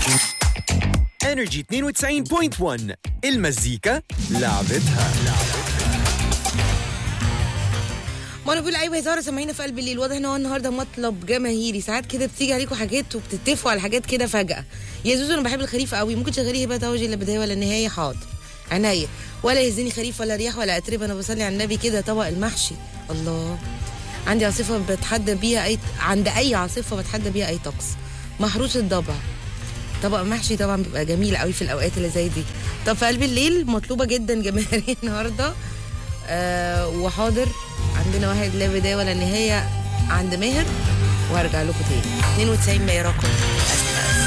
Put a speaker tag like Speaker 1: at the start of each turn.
Speaker 1: انرجي 92.1 المزيكا لعبتها
Speaker 2: ما انا بقول ايوه يا زهره سامعينا في قلب الليل واضح ان هو النهارده مطلب جماهيري ساعات كده بتيجي عليكم حاجات وبتتفقوا على حاجات كده فجاه يا زوزو انا بحب الخريف قوي ممكن تشغلي هبه توجي لا بدايه ولا نهايه حاضر عينيا ولا يهزني خريف ولا رياح ولا اتربه انا بصلي على النبي كده طبق المحشي الله عندي عاصفه بتحدى بيها اي عند اي عاصفه بتحدى بيها اي طقس محروس الضبع طبق محشي طبعا بيبقى جميل قوي في الاوقات اللي زي دي طب في قلب الليل مطلوبه جدا جماهيريه النهارده آه وحاضر عندنا واحد لا بدايه ولا نهايه عند ماهر وهرجع لكم تاني 92 100 رقم